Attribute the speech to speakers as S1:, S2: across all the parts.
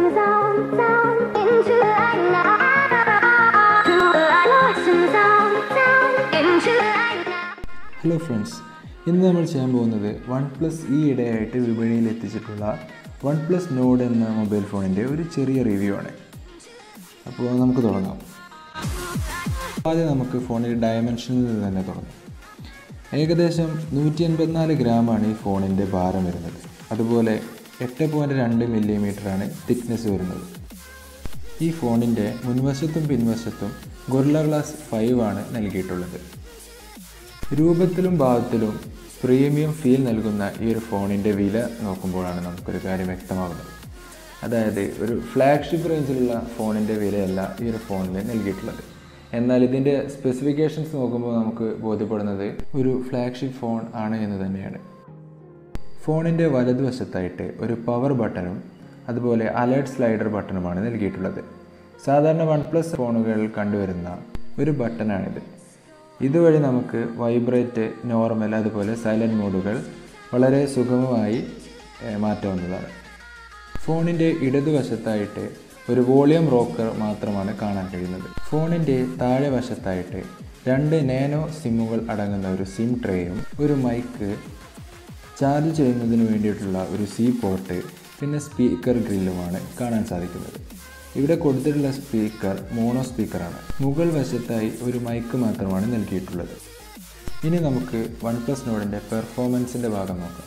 S1: some sound, sound into the light now. I lost some sound, sound into the light now.
S2: Hello friends ഇന്ന് നമ്മൾ ചെയ്യാൻ പോകുന്നത് OnePlus ഈ ഇടയായിട്ട് വിപണിയിൽ എത്തിച്ചിട്ടുള്ള വൺ പ്ലസ് നോഡ് എന്ന മൊബൈൽ ഫോണിൻ്റെ ഒരു ചെറിയ റിവ്യൂ ആണ് അപ്പോൾ നമുക്ക് തുടങ്ങാം ആദ്യം നമുക്ക് ഫോണിൽ ഡയമെൻഷനിൽ നിന്ന് തന്നെ തുടങ്ങാം ഏകദേശം നൂറ്റി എൺപത്തിനാല് ഗ്രാമാണ് ഈ ഫോണിൻ്റെ ഭാരം വരുന്നത് അതുപോലെ എട്ട് പോയിൻറ്റ് രണ്ട് മില്ലിമീറ്ററാണ് തിക്നെസ് വരുന്നത് ഈ ഫോണിൻ്റെ മുൻവശത്തും പിൻവശത്തും ഗൊറില്ല ഗ്ലാസ് ഫൈവ് ആണ് നൽകിയിട്ടുള്ളത് രൂപത്തിലും ഭാവത്തിലും പ്രീമിയം ഫീൽ നൽകുന്ന ഈ ഒരു ഫോണിൻ്റെ വില നോക്കുമ്പോഴാണ് നമുക്കൊരു കാര്യം വ്യക്തമാകുന്നത് അതായത് ഒരു ഫ്ലാഗ്ഷിപ്പ് റേഞ്ചിലുള്ള ഫോണിൻ്റെ വിലയല്ല ഈ ഒരു ഫോണിൽ നൽകിയിട്ടുള്ളത് എന്നാൽ ഇതിൻ്റെ സ്പെസിഫിക്കേഷൻസ് നോക്കുമ്പോൾ നമുക്ക് ബോധ്യപ്പെടുന്നത് ഒരു ഫ്ലാഗ്ഷിപ്പ് ഫോൺ ആണ് എന്ന് തന്നെയാണ് ഫോണിൻ്റെ വലതുവശത്തായിട്ട് ഒരു പവർ ബട്ടണും അതുപോലെ അലേർട്ട് സ്ലൈഡർ ബട്ടണുമാണ് നൽകിയിട്ടുള്ളത് സാധാരണ വൺ പ്ലസ് ഫോണുകളിൽ കണ്ടുവരുന്ന ഒരു ബട്ടണാണിത് ഇതുവഴി നമുക്ക് വൈബ്രേറ്റ് നോർമൽ അതുപോലെ സൈലൻറ്റ് മോഡുകൾ വളരെ സുഗമമായി ഏഹ്, മാറ്റാവുന്നതാണ് ഫോണിൻ്റെ ഇടതുവശത്തായിട്ട് ഒരു വോളിയം റോക്കർ മാത്രമാണ് കാണാൻ കഴിയുന്നത് ഫോണിൻ്റെ താഴെ വശത്തായിട്ട് രണ്ട് നാനോ സിമ്മുകൾ അടങ്ങുന്ന ഒരു സിം ട്രേയും ഒരു മൈക്ക് ചാർജ് ചെയ്യുന്നതിന് വേണ്ടിയിട്ടുള്ള ഒരു സി പോർട്ട് പിന്നെ സ്പീക്കർ ഗ്രില്ലുമാണ് കാണാൻ സാധിക്കുന്നത് ഇവിടെ കൊടുത്തിട്ടുള്ള സ്പീക്കർ മോണോ സ്പീക്കറാണ് മുകൾ വശത്തായി ഒരു മൈക്ക് മാത്രമാണ് നൽകിയിട്ടുള്ളത് ഇനി നമുക്ക് വൺ പ്ലസ് നോഡിൻ്റെ പെർഫോമൻസിൻ്റെ ഭാഗം നോക്കാം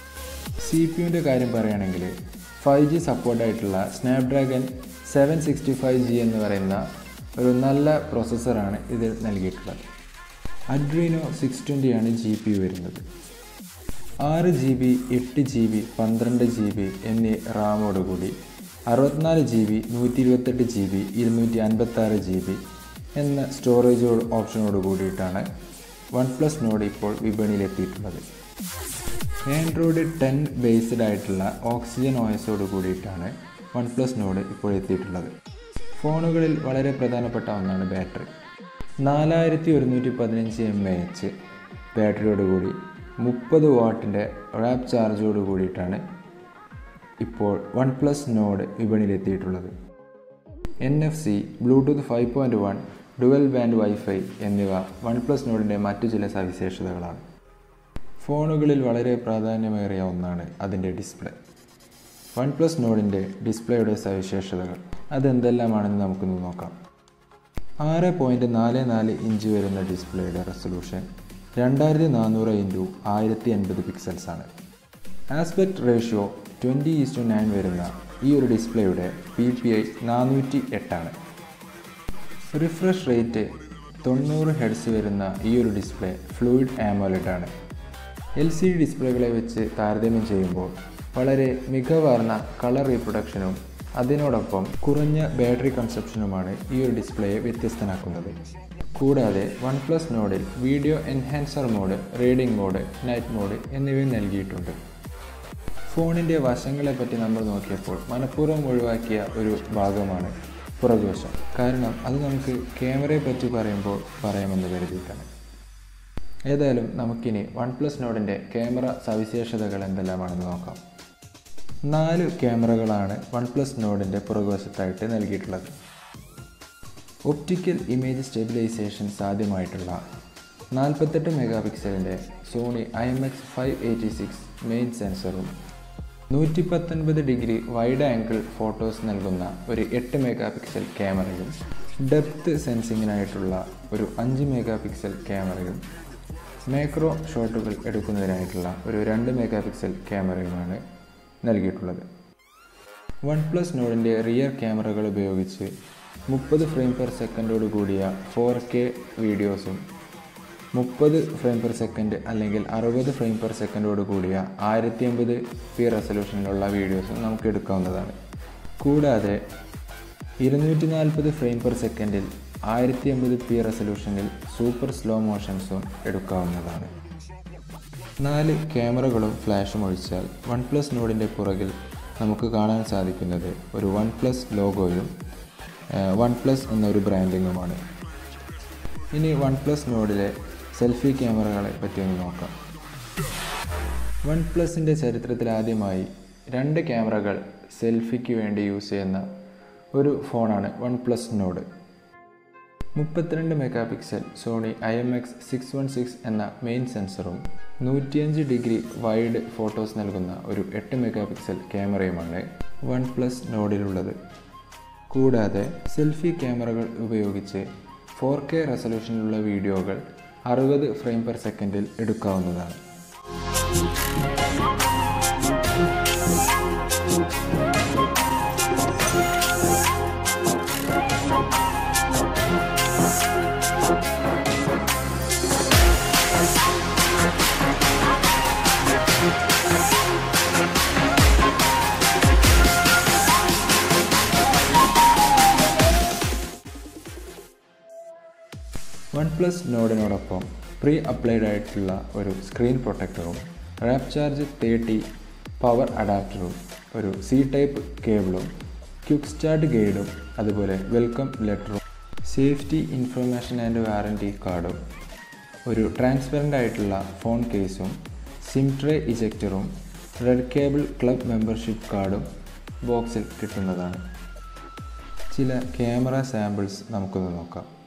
S2: സി പി യുവിൻ്റെ കാര്യം പറയുകയാണെങ്കിൽ ഫൈവ് ജി സപ്പോർട്ടായിട്ടുള്ള Snapdragon seven sixty five G എന്ന് പറയുന്ന ഒരു നല്ല പ്രോസസ്സറാണ് ഇതിൽ നൽകിയിട്ടുള്ളത് അഡ്രീനോ സിക്സ് ട്വൻറ്റിയാണ് ജി പി യു വരുന്നത് ആറ് ജി ബി എട്ട് ജി ബി പന്ത്രണ്ട് ജി ബി എന്നീ റാമോടുകൂടി അറുപത്തിനാല് ജി ബി നൂറ്റി ഇരുപത്തെട്ട് ജി ബി ഇരുന്നൂറ്റി അൻപത്താറ് ജി ബി എന്ന സ്റ്റോറേജ് ഓപ്ഷനോട് കൂടിയിട്ടാണ് വൺ പ്ലസ് നോഡ് ഇപ്പോൾ വിപണിയിലെത്തിയിട്ടുള്ളത് ആൻഡ്രോയിഡ് ടെൻ ബേസ്ഡ് ആയിട്ടുള്ള ഓക്സിജൻ ഓയസോട് കൂടിയിട്ടാണ് വൺ പ്ലസ് നോഡ് ഇപ്പോൾ എത്തിയിട്ടുള്ളത് ഫോണുകളിൽ വളരെ പ്രധാനപ്പെട്ട ഒന്നാണ് ബാറ്ററി നാലായിരത്തി ഒരുന്നൂറ്റി പതിനഞ്ച് എം എ എച്ച് ബാറ്ററിയോട് കൂടി മുപ്പത് വാട്ടിൻ്റെ റാപ്പ് ചാർജോട് കൂടിയിട്ടാണ് ഇപ്പോൾ വൺ പ്ലസ് നോഡ് വിപണിയിലെത്തിയിട്ടുള്ളത് N F C Bluetooth five point one dual band WiFi എന്നിവ വൺ പ്ലസ് നോഡിൻ്റെ മറ്റു ചില സവിശേഷതകളാണ് ഫോണുകളിൽ വളരെ പ്രാധാന്യമേറിയ ഒന്നാണ് അതിൻ്റെ ഡിസ്പ്ലേ വൺ പ്ലസ് നോഡിൻ്റെ ഡിസ്പ്ലേയുടെ സവിശേഷതകൾ അതെന്തെല്ലാമാണെന്ന് നമുക്കൊന്ന് നോക്കാം ആറ് പോയിൻറ്റ് നാല് നാല് ഇഞ്ച് വരുന്ന ഡിസ്പ്ലേയുടെ റെസൊല്യൂഷൻ രണ്ടായിരത്തി നാനൂറ് ഇൻറ്റു ആയിരത്തി എൺപത് പിക്സൽസ് ആണ് aspect ratio twenty is to nine വരുന്ന ഈ ഒരു ഡിസ്പ്ലേയുടെ പി പി ഐ നാനൂറ്റി എട്ടാണ് റിഫ്രഷ് റേറ്റ് തൊണ്ണൂറ് ഹെഡ്സ് വരുന്ന ഈ ഒരു ഡിസ്പ്ലേ ഫ്ലൂയിഡ് ആമോലഡ് ആണ് എൽ സി ഡി ഡിസ്പ്ലേകളെ വെച്ച് താരതമ്യം ചെയ്യുമ്പോൾ വളരെ മികവാർന്ന കളർ റീപ്രൊഡക്ഷനും അതിനോടൊപ്പം കുറഞ്ഞ ബാറ്ററി കൺസപ്ഷനുമാണ് ഈ ഒരു ഡിസ്പ്ലേയെ വ്യത്യസ്തനാക്കുന്നത് കൂടാതെ വൺ പ്ലസ് നോഡിൽ video enhancer mode reading mode night mode എന്നിവയും നൽകിയിട്ടുണ്ട് ഫോണിൻ്റെ വശങ്ങളെ പറ്റി നമ്മൾ നോക്കിയപ്പോൾ മനഃപൂർവ്വം ഒഴിവാക്കിയ ഒരു ഭാഗമാണ് പുറകുവശം കാരണം അത് നമുക്ക് ക്യാമറയെ പറ്റി പറയുമ്പോൾ പറയാമെന്ന് കരുതിയിട്ടാണ് ഏതായാലും നമുക്കിനി വൺ പ്ലസ് നോഡിൻ്റെ ക്യാമറ സവിശേഷതകൾ എന്തെല്ലാമാണെന്ന് നോക്കാം നാല് ക്യാമറകളാണ് വൺ പ്ലസ് നോഡിൻ്റെ പുറകുവശത്തായിട്ട് നൽകിയിട്ടുള്ളത് ഒപ്റ്റിക്കൽ ഇമേജ് സ്റ്റെബിലൈസേഷൻ സാധ്യമായിട്ടുള്ള നാൽപ്പത്തെട്ട് മെഗാ പിക്സലിൻ്റെ Sony I M X five eighty six main സെൻസറും നൂറ്റി പത്തൊൻപത് ഡിഗ്രി വൈഡ് ആംഗിൾ ഫോട്ടോസ് നൽകുന്ന ഒരു എട്ട് മെഗാ പിക്സൽ ക്യാമറയും ഡെപ്ത് സെൻസിങ്ങിനായിട്ടുള്ള ഒരു അഞ്ച് മെഗാ പിക്സൽ ക്യാമറയും മാക്രോ ഷോട്ടുകൾ എടുക്കുന്നതിനായിട്ടുള്ള ഒരു രണ്ട് മെഗാ പിക്സൽ ക്യാമറയുമാണ് നൽകിയിട്ടുള്ളത് വൺ പ്ലസ് നോഡിൻ്റെ റിയർ ക്യാമറകൾ ഉപയോഗിച്ച് മുപ്പത് ഫ്രെയിം പെർ സെക്കൻഡോട് കൂടിയ ഫോർ കെ വീഡിയോസും മുപ്പത് ഫ്രെയിം പെർ സെക്കൻഡ് അല്ലെങ്കിൽ അറുപത് ഫ്രെയിം പെർ സെക്കൻഡോട് കൂടിയ ആയിരത്തി അമ്പത് പി റെസൊല്യൂഷനിലുള്ള വീഡിയോസും നമുക്ക് എടുക്കാവുന്നതാണ് കൂടാതെ ഇരുന്നൂറ്റി നാൽപ്പത് ഫ്രെയിം പെർ സെക്കൻഡിൽ ആയിരത്തി അമ്പത് പി റെസൊല്യൂഷനിൽ സൂപ്പർ സ്ലോ മോഷൻസും എടുക്കാവുന്നതാണ് നാല് ക്യാമറകളും ഫ്ലാഷും ഒഴിച്ചാൽ വൺ പ്ലസ് നോഡിൻ്റെ പുറകിൽ നമുക്ക് കാണാൻ സാധിക്കുന്നത് ഒരു വൺ പ്ലസ് ലോഗോയും വൺ പ്ലസ് എന്നൊരു ബ്രാൻഡിങ്ങുമാണ് ഇനി വൺ പ്ലസ് നോഡിലെ സെൽഫി ക്യാമറകളെ പറ്റി ഒന്ന് നോക്കാം വൺ പ്ലസിൻ്റെ ചരിത്രത്തിൽ ആദ്യമായി രണ്ട് ക്യാമറകൾ സെൽഫിക്ക് വേണ്ടി യൂസ് ചെയ്യുന്ന ഒരു ഫോണാണ് വൺ പ്ലസ് നോഡ് മുപ്പത്തിരണ്ട് mega pixel Sony I M X six one six എന്ന മെയിൻ സെൻസറും നൂറ്റിയഞ്ച് ഡിഗ്രി വൈഡ് ഫോട്ടോസ് നൽകുന്ന ഒരു എട്ട് മെഗാ പിക്സൽ ക്യാമറയുമാണ് വൺ പ്ലസ് നോഡിലുള്ളത് കൂടാതെ സെൽഫി ക്യാമറകൾ ഉപയോഗിച്ച് ഫോർ കെ റെസൊല്യൂഷനിലുള്ള വീഡിയോകൾ അറുപത് ഫ്രെയിം പെർ സെക്കൻഡിൽ എടുക്കാവുന്നതാണ് വൺ പ്ലസ് നോഡിനോടൊപ്പം പ്രീ അപ്ലൈഡ് ആയിട്ടുള്ള ഒരു സ്ക്രീൻ പ്രൊട്ടക്ടറും റാപ്പ് ചാർജ് തേർട്ടി പവർ അഡാപ്റ്ററും ഒരു സി ടൈപ്പ് കേബിളും ക്വിക്ക് സ്റ്റാർട്ട് ഗൈഡും അതുപോലെ വെൽക്കം ലെറ്ററും സേഫ്റ്റി ഇൻഫർമേഷൻ ആൻഡ് വാറൻറ്റി കാർഡും ഒരു ട്രാൻസ്പെറൻ്റ് ആയിട്ടുള്ള ഫോൺ കേസും സിം ട്രേ ഇജക്ടറും റെഡ് കേബിൾ ക്ലബ് മെമ്പർഷിപ്പ് കാർഡും ബോക്സിൽ കിട്ടുന്നതാണ് ചില ക്യാമറ സാമ്പിൾസ് നമുക്കൊന്ന് നോക്കാം